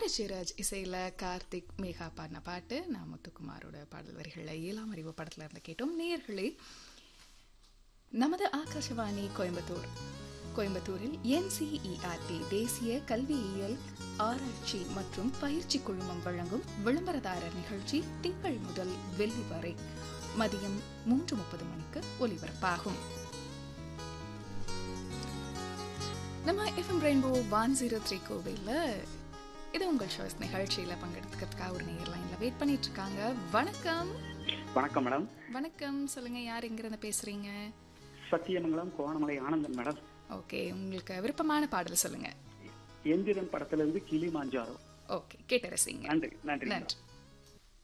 Harris Jayaraj இசையில் கார்த்திக் மேகா பாடின பாட்டு நான் முத்துக்குமாரோட பாடல் வரிகளில் ஏழாம் அறிவு படத்தில் இருந்து கேட்டோம் நேயர்களே நமது ஆகாஷவாணி கோயம்புத்தூர் கோயம்புத்தூரில் என்சிஇஆர்டி தேசிய கல்வியியல் ஆராய்ச்சி மற்றும் பயிற்சி குழுமம் வழங்கும் விளம்பரதாரர் நிகழ்ச்சி திங்கள் முதல் வெள்ளி வரை மதியம் மூன்று முப்பது மணிக்கு ஒலிபரப்பாகும் நம்ம FM rainbow one zero three கோவிலில் இது உங்கள் ஷோஸ் நிகழ்ச்சியில் பங்கெடுத்துக்கிறதுக்காக ஒரு நேர் லைனில் வெயிட் பண்ணிட்டு இருக்காங்க வணக்கம் வணக்கம் மேடம் வணக்கம் சொல்லுங்க யார் எங்கிருந்து பேசுறீங்க சத்தியமங்கலம் கோணமலை ஆனந்தன் மேடம் ஓகே உங்களுக்கு விருப்பமான பாடல் சொல்லுங்க எந்திரன் படத்துல இருந்து கிளி மாஞ்சாரோ ஓகே கேட்டு ரசிங்க நன்றி நன்றி மேடம். நன்றி